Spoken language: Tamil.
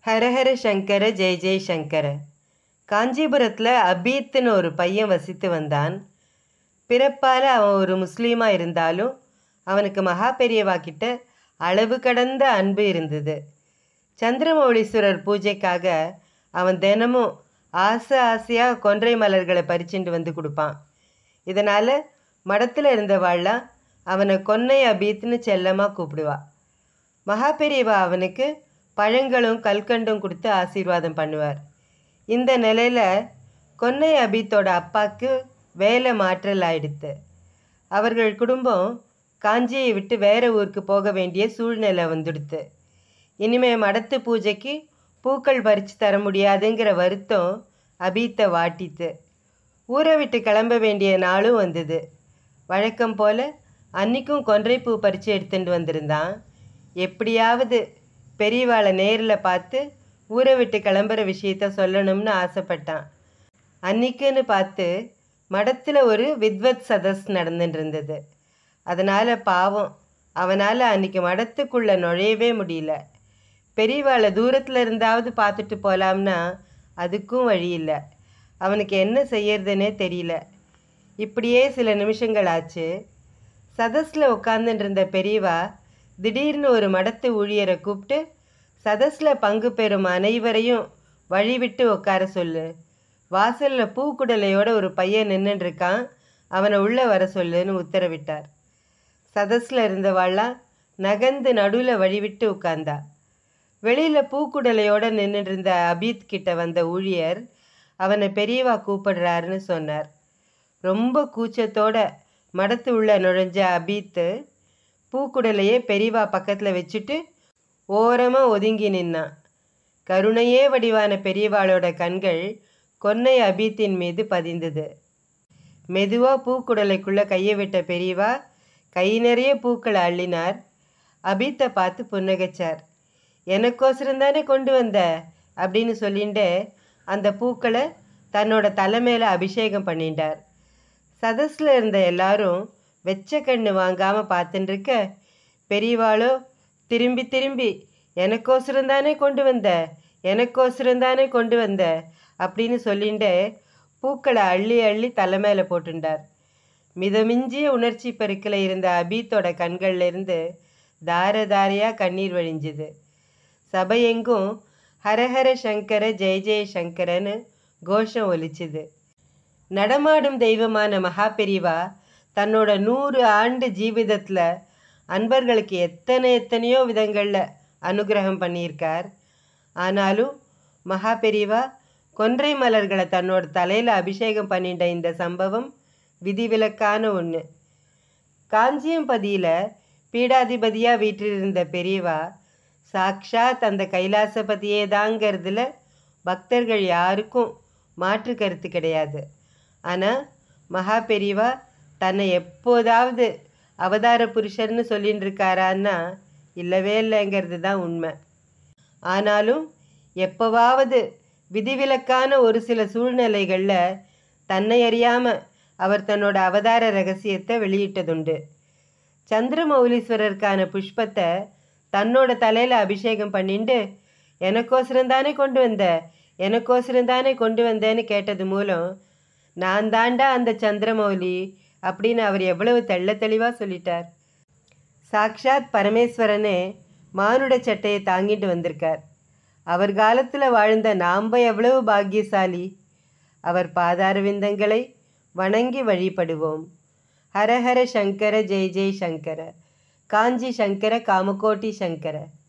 ஹரஹர சங்கர ஜெய் ஜெய் சங்கர காஞ்சிபுரத்தில் அபீத்னு ஒரு பையன் வசித்து வந்தான் பிறப்பால் அவன் ஒரு முஸ்லீமாக இருந்தாலும் அவனுக்கு மகா பெரியவா கிட்ட அளவு கடந்த அன்பு இருந்தது சந்திரமௌலீஸ்வரர் பூஜைக்காக அவன் தினமும் ஆசை ஆசையாக கொன்றை மலர்களை பறிச்சுட்டு வந்து கொடுப்பான் இதனால் மடத்தில் இருந்தவாள்லாம் அவனை கொன்னை அபீத்னு செல்லமாக கூப்பிடுவா மகா பெரியவா அவனுக்கு பழங்களும் கல்கண்டும் கொடுத்து ஆசீர்வாதம் பண்ணுவார் இந்த நிலையில் கொன்னை அபீத்தோட அப்பாவுக்கு வேலை மாற்றல் ஆயிடுத்து அவர்கள் குடும்பம் காஞ்சியை விட்டு வேற ஊருக்கு போக வேண்டிய சூழ்நிலை வந்துடுத்து இனிமே மடத்து பூஜைக்கு பூக்கள் பறித்து தர முடியாதுங்கிற வருத்தம் அபீத்தை வாட்டித்து ஊரை விட்டு கிளம்ப வேண்டிய நாளும் வந்தது வழக்கம் போல் அன்னைக்கும் கொன்றை பூ பறித்து எடுத்துட்டு வந்திருந்தான் எப்படியாவது பெரியவாளை நேரில் பார்த்து ஊரை விட்டு கிளம்புற விஷயத்த சொல்லணும்னு ஆசைப்பட்டான் அன்னைக்குன்னு பார்த்து மடத்தில் ஒரு வித்வத் சதஸ் நடந்துட்டு இருந்தது அதனால் பாவம் அவனால் அன்னைக்கு மடத்துக்குள்ளே நுழையவே முடியல பெரியவாளை தூரத்தில் இருந்தாவது பார்த்துட்டு போகலாம்னா அதுக்கும் வழி இல்லை அவனுக்கு என்ன செய்யறதுனே தெரியல இப்படியே சில நிமிஷங்கள் ஆச்சு சதஸில் உட்காந்துட்டு இருந்த பெரியவா திடீர்னு ஒரு மடத்து ஊழியரை கூப்பிட்டு சதஸில் பங்கு பெறும் அனைவரையும் வழிவிட்டு உட்கார சொல்லு வாசலில் பூக்குடலையோட ஒரு பையன் நின்றுட்டு இருக்கான் அவனை உள்ளே வர சொல்லுன்னு உத்தரவிட்டார் சதஸில் இருந்தவாள்லாம் நகர்ந்து நடுவில் வழிவிட்டு உட்கார்ந்தா வெளியில் பூக்குடலையோட நின்றுட்டு இருந்த அபீத் கிட்ட வந்த ஊழியர் அவனை பெரியவா கூப்பிடுறாருன்னு சொன்னார் ரொம்ப கூச்சத்தோட மடத்து உள்ள நுழைஞ்ச அபீத்து பூக்குடலையே பெரியவா பக்கத்தில் வச்சுட்டு ஓரமாக ஒதுங்கி நின்னான் கருணையே வடிவான பெரியவாளோட கண்கள் கொன்னை அபீத்தின் மீது பதிந்தது மெதுவாக பூக்குடலைக்குள்ளே கையை விட்ட பெரியவா கை நிறைய பூக்களை அள்ளினார் அபீத்தை பார்த்து புன்னகைச்சார் எனக்கோசரம் தானே கொண்டு வந்த அப்படின்னு சொல்லிட்டு அந்த பூக்களை தன்னோட தலைமையில் அபிஷேகம் பண்ணிட்டார் சதஸில் இருந்த எல்லாரும் வெச்ச கண்ணு வாங்காமல் பார்த்துட்டு இருக்க பெரியவாளோ திரும்பி திரும்பி எனக்கோசரம் தானே கொண்டு வந்த எனக்கோசரம் தானே கொண்டு வந்த அப்படின்னு சொல்லிட்டு பூக்களை அள்ளி அள்ளி தலை மேலே போட்டுண்டார் மிதமிஞ்சிய உணர்ச்சி பெருக்கில் இருந்த அபீத்தோட கண்கள்ல இருந்து தார தாரையாக கண்ணீர் வழிஞ்சுது சபையெங்கும் ஹரஹர சங்கர ஜெய ஜெய சங்கரன்னு கோஷம் ஒலிச்சுது நடமாடும் தெய்வமான மகா பெரிவா தன்னோட நூறு ஆண்டு ஜீவிதத்தில் அன்பர்களுக்கு எத்தனை எத்தனையோ விதங்களில் அனுகிரகம் பண்ணியிருக்கார் ஆனாலும் மகா பெரிவா கொன்றை மலர்களை தன்னோட தலையில் அபிஷேகம் பண்ணிட்ட இந்த சம்பவம் விதிவிலக்கான ஒன்று காஞ்சியம்பதியில் பீடாதிபதியாக வீற்றிருந்த பெரியவா சாக்ஷாத் அந்த கைலாசபதியே தாங்கிறதுல பக்தர்கள் யாருக்கும் மாற்று கருத்து கிடையாது ஆனால் மகா பெரியவா தன்னை எப்போதாவது அவதார புருஷர்னு சொல்லின்னு இருக்காரான்னா இல்லவே இல்லைங்கிறது தான் உண்மை ஆனாலும் எப்போவாவது விதிவிலக்கான ஒரு சில சூழ்நிலைகளில் தன்னை அறியாமல் அவர் தன்னோட அவதார ரகசியத்தை வெளியிட்டதுண்டு சந்திரமௌலீஸ்வரருக்கான புஷ்பத்தை தன்னோட தலையில் அபிஷேகம் பண்ணிட்டு எனக்கோசரம் தானே கொண்டு வந்த எனக்கோசரம் தானே கொண்டு வந்தேன்னு கேட்டது மூலம் நான் தாண்டா அந்த சந்திரமௌலி அப்படின்னு அவர் எவ்வளவு தெள்ள தெளிவாக சொல்லிட்டார் சாக்ஷாத் பரமேஸ்வரனே மானுட சட்டையை தாங்கிட்டு வந்திருக்கார் அவர் காலத்தில் வாழ்ந்த நாம் எவ்வளவு பாக்கியசாலி அவர் பாதார விந்தங்களை வணங்கி வழிபடுவோம் ஹரஹர சங்கர ஜெய் ஜெய் சங்கர காஞ்சி சங்கர காமகோட்டி சங்கர